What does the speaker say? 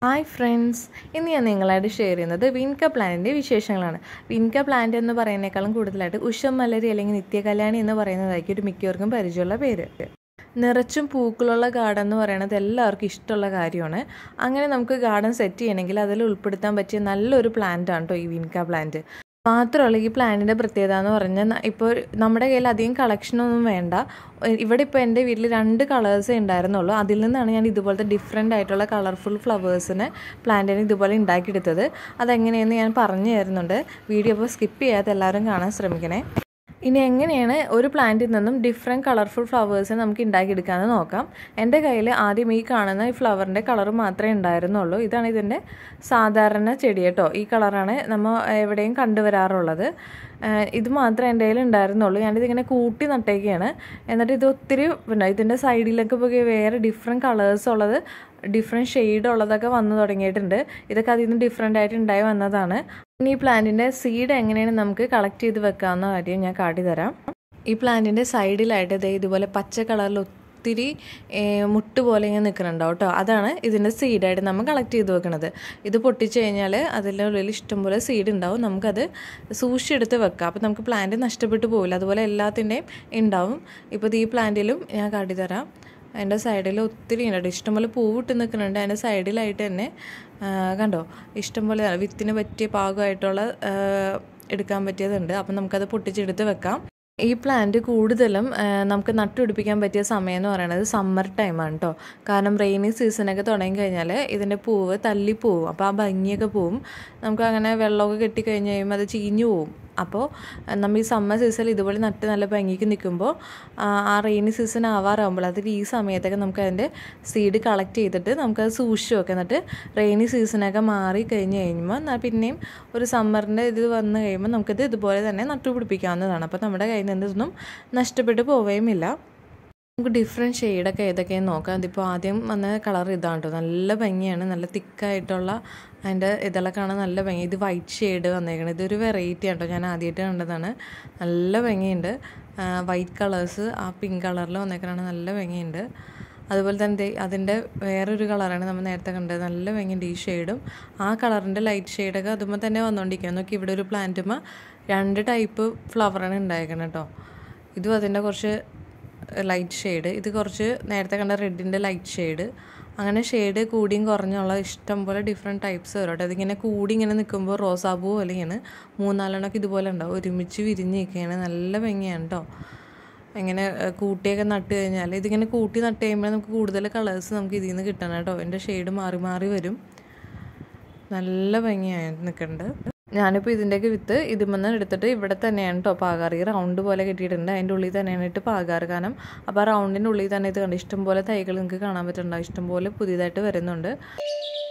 hi friends ഇന്ന് ഞാൻ നിങ്ങളായിട്ട് ഷെയർ ചെയ്യുന്നത് വിൻക പ്ലാന്റിൻ്റെ വിശേഷങ്ങളാണ് വിൻക പ്ലാന്റ് എന്ന് പറയുന്നതിനേക്കാളും കൂടുതലായിട്ട് ഉഷം മലരി അല്ലെങ്കിൽ നിത്യകല്യാണി എന്ന് പറയുന്നതായിരിക്കും ഒരു മിക്കവർക്കും പരിചയമുള്ള പേര് നിറച്ചും പൂക്കളുള്ള ഗാർഡൻ എന്ന് പറയുന്നത് എല്ലാവർക്കും ഇഷ്ടമുള്ള കാര്യമാണ് അങ്ങനെ നമുക്ക് ഗാർഡൻ സെറ്റ് ചെയ്യണമെങ്കിൽ അതിൽ ഉൾപ്പെടുത്താൻ പറ്റിയ നല്ലൊരു പ്ലാന്റ് ആണ് കേട്ടോ ഈ വിൻക പ്ലാന്റ് മാത്രമല്ല ഈ പ്ലാന്റിൻ്റെ പ്രത്യേകത എന്ന് പറഞ്ഞാൽ ഇപ്പോൾ നമ്മുടെ കയ്യിൽ അധികം കളക്ഷനൊന്നും വേണ്ട ഇവിടെ ഇപ്പോൾ എൻ്റെ വീട്ടിൽ രണ്ട് കളേഴ്സേ ഉണ്ടായിരുന്നുള്ളൂ അതിൽ നിന്നാണ് ഞാൻ ഇതുപോലത്തെ ഡിഫറെൻ്റ് ആയിട്ടുള്ള കളർഫുൾ ഫ്ലവേഴ്സിനെ പ്ലാന്റിന് ഇതുപോലെ ഉണ്ടാക്കിയെടുത്തത് അതെങ്ങനെയെന്ന് ഞാൻ പറഞ്ഞു തരുന്നുണ്ട് വീഡിയോ അപ്പോൾ സ്കിപ്പ് ചെയ്യാതെ എല്ലാവരും കാണാൻ ശ്രമിക്കണേ ഇനി എങ്ങനെയാണ് ഒരു പ്ലാന്റിൽ നിന്നും ഡിഫറെൻറ്റ് കളർഫുൾ ഫ്ലവേഴ്സ് നമുക്ക് ഉണ്ടാക്കിയെടുക്കാമെന്ന് നോക്കാം എൻ്റെ കയ്യിൽ ആദ്യം ഈ കാണുന്ന ഈ ഫ്ലവറിൻ്റെ കളർ മാത്രമേ ഉണ്ടായിരുന്നുള്ളൂ ഇതാണ് ഇതിൻ്റെ സാധാരണ ചെടി കേട്ടോ ഈ കളറാണ് നമ്മൾ എവിടെയും കണ്ടുവരാറുള്ളത് ഇത് മാത്രമേ എൻ്റെ കയ്യിൽ ഉണ്ടായിരുന്നുള്ളൂ ഞാനിതിങ്ങനെ കൂട്ടി നട്ടേക്കാണ് എന്നിട്ട് ഇത് ഒത്തിരി പിന്നെ ഇതിൻ്റെ സൈഡിലൊക്കെ പോയി വേറെ ഡിഫറെൻറ്റ് കളേഴ്സ് ഉള്ളത് ഡിഫറെൻറ്റ് ഷെയ്ഡ് ഉള്ളതൊക്കെ വന്നു തുടങ്ങിയിട്ടുണ്ട് ഇതൊക്കെ അതിൽ നിന്ന് ഡിഫറെൻ്റ് ആയിട്ട് ഉണ്ടായി വന്നതാണ് ഇനി ഈ പ്ലാന്റിൻ്റെ സീഡ് എങ്ങനെയാണ് നമുക്ക് കളക്ട് ചെയ്ത് വെക്കാവുന്ന കാര്യം ഞാൻ കാട്ടിത്തരാം ഈ പ്ലാന്റിൻ്റെ സൈഡിലായിട്ട് ഇതേ ഇതുപോലെ പച്ച കളറിൽ ഒത്തിരി മുട്ട് പോലെ ഇങ്ങനെ നിൽക്കുന്നുണ്ടാവും കേട്ടോ അതാണ് ഇതിൻ്റെ സീഡായിട്ട് നമ്മൾ കളക്ട് ചെയ്ത് വെക്കുന്നത് ഇത് പൊട്ടിച്ച് കഴിഞ്ഞാൽ അതിൻ്റെ ഉള്ളിൽ ഇഷ്ടംപോലെ സീഡ് ഉണ്ടാവും നമുക്കത് സൂക്ഷിച്ചെടുത്ത് വെക്കാം അപ്പോൾ നമുക്ക് പ്ലാന്റ് നഷ്ടപ്പെട്ടു പോകില്ല അതുപോലെ എല്ലാത്തിൻ്റെയും ഉണ്ടാവും ഇപ്പോൾ ഈ പ്ലാന്റിലും ഞാൻ കാട്ടിത്തരാം അതിൻ്റെ സൈഡിൽ ഒത്തിരി ഉണ്ട് ഇഷ്ടംപോലെ പൂവിട്ട് നിൽക്കുന്നുണ്ട് അതിൻ്റെ സൈഡിലായിട്ട് തന്നെ കണ്ടോ ഇഷ്ടംപോലെ വിത്തിന് പറ്റിയ പാകമായിട്ടുള്ള എടുക്കാൻ പറ്റിയതുണ്ട് അപ്പം നമുക്കത് പൊട്ടിച്ചെടുത്ത് വെക്കാം ഈ പ്ലാന്റ് കൂടുതലും നമുക്ക് നട്ടുപിടിപ്പിക്കാൻ പറ്റിയ സമയം എന്ന് പറയുന്നത് സമ്മർ ടൈമാണ് കേട്ടോ കാരണം റെയിനി സീസണൊക്കെ തുടങ്ങി കഴിഞ്ഞാൽ ഇതിൻ്റെ പൂവ് തല്ലിപ്പോവും അപ്പോൾ ആ ഭംഗിയൊക്കെ പോവും നമുക്ക് അങ്ങനെ വെള്ളമൊക്കെ കെട്ടിക്കഴിഞ്ഞ് കഴിയുമ്പോൾ അത് ചീഞ്ഞു പോവും അപ്പോൾ നമ്മൾ ഈ സമ്മർ സീസണിൽ ഇതുപോലെ നട്ട് നല്ല ഭംഗിക്ക് നിൽക്കുമ്പോൾ ആ റെയിനി സീസൺ ആവാറാകുമ്പോൾ അതിൽ ഈ സമയത്തൊക്കെ നമുക്ക് അതിൻ്റെ സീഡ് കളക്ട് ചെയ്തിട്ട് നമുക്കത് സൂക്ഷിച്ച് വെക്കാം എന്നിട്ട് റെയിനി സീസണൊക്കെ മാറി കഴിഞ്ഞ് കഴിയുമ്പോൾ പിന്നെയും ഒരു സമ്മറിൻ്റെ ഇത് വന്നു കഴിയുമ്പോൾ നമുക്കിത് ഇതുപോലെ തന്നെ നട്ടുപിടിപ്പിക്കാവുന്നതാണ് അപ്പോൾ നമ്മുടെ കയ്യിൽ നിന്ന് ഇതൊന്നും നഷ്ടപ്പെട്ടു പോവുകയുമില്ല നമുക്ക് ഡിഫറെൻറ്റ് ഷെയ്ഡൊക്കെ ഏതൊക്കെയെന്ന് നോക്കാം അതിപ്പോൾ ആദ്യം വന്ന കളർ ഇതാണ് കേട്ടോ നല്ല ഭംഗിയാണ് നല്ല തിക്കായിട്ടുള്ള അതിൻ്റെ ഇതെല്ലാം കാണാൻ നല്ല ഭംഗി ഇത് വൈറ്റ് ഷെയ്ഡ് വന്നേക്കണം ഇതൊരു വെറൈറ്റി ആണ് കേട്ടോ ഞാൻ ആദ്യമായിട്ട് കണ്ടതാണ് നല്ല ഭംഗിയുണ്ട് വൈറ്റ് കളേഴ്സ് ആ പിങ്ക് കളറിൽ വന്നേക്കണാണ് നല്ല ഭംഗിയുണ്ട് അതുപോലെ തന്നെ അതിൻ്റെ വേറൊരു കളറാണ് നമ്മൾ നേരത്തെ കണ്ടത് നല്ല ഭംഗിയുണ്ട് ഈ ഷെയ്ഡും ആ കളറിൻ്റെ ലൈറ്റ് ഷെയ്ഡൊക്കെ അതുമ്പോൾ തന്നെ വന്നുകൊണ്ടിരിക്കുക നോക്കി ഇവിടെ ഒരു പ്ലാന്റുമ്പോൾ രണ്ട് ടൈപ്പ് ഫ്ലവറാണ് ഉണ്ടായിരിക്കണം കേട്ടോ ഇതും അതിൻ്റെ കുറച്ച് ലൈറ്റ് ഷെയ്ഡ് ഇത് കുറച്ച് നേരത്തെ കണ്ട റെഡിൻ്റെ ലൈറ്റ് ഷെയ്ഡ് അങ്ങനെ ഷെയ്ഡ് കൂടിയും കുറഞ്ഞുള്ള ഇഷ്ടം പോലെ ഡിഫറെൻറ്റ് ടൈപ്സ് വരും കേട്ടോ അതിങ്ങനെ കൂടി ഇങ്ങനെ നിൽക്കുമ്പോൾ റോസാപ്പൂ പോലെയാണ് മൂന്നാലെണ്ണമൊക്കെ ഇതുപോലെ ഉണ്ടാവും ഒരുമിച്ച് വിരിഞ്ഞ് നിൽക്കുകയാണ് നല്ല ഭംഗിയാണ് കേട്ടോ ഇങ്ങനെ കൂട്ടിയൊക്കെ നട്ട് കഴിഞ്ഞാൽ ഇതിങ്ങനെ കൂട്ടി നട്ട് കഴിയുമ്പോൾ നമുക്ക് കൂടുതൽ കളേഴ്സ് നമുക്ക് ഇതിൽ നിന്ന് കിട്ടണം കേട്ടോ എൻ്റെ ഷെയ്ഡ് മാറി മാറി വരും നല്ല ഭംഗിയായി നിൽക്കുന്നുണ്ട് ഞാനിപ്പോൾ ഇതിൻ്റെയൊക്കെ വിത്ത് ഇതിമെന്ന് എടുത്തിട്ട് ഇവിടെ തന്നെയാണ് കേട്ടോ പാകാറ് ഈ റൗണ്ട് പോലെ കെട്ടിയിട്ടുണ്ട് അതിൻ്റെ ഉള്ളിൽ തന്നെയാണ് ഇട്ട് പാകാറ് കാരണം അപ്പോൾ ആ റൗണ്ടിൻ്റെ ഉള്ളിൽ തന്നെ ഇത് കണ്ട് ഇഷ്ടംപോലെ തൈകൾ നിങ്ങൾക്ക് കാണാൻ പറ്റുന്നുണ്ടാവും ഇഷ്ടംപോലെ പുതിയതായിട്ട് വരുന്നുണ്ട്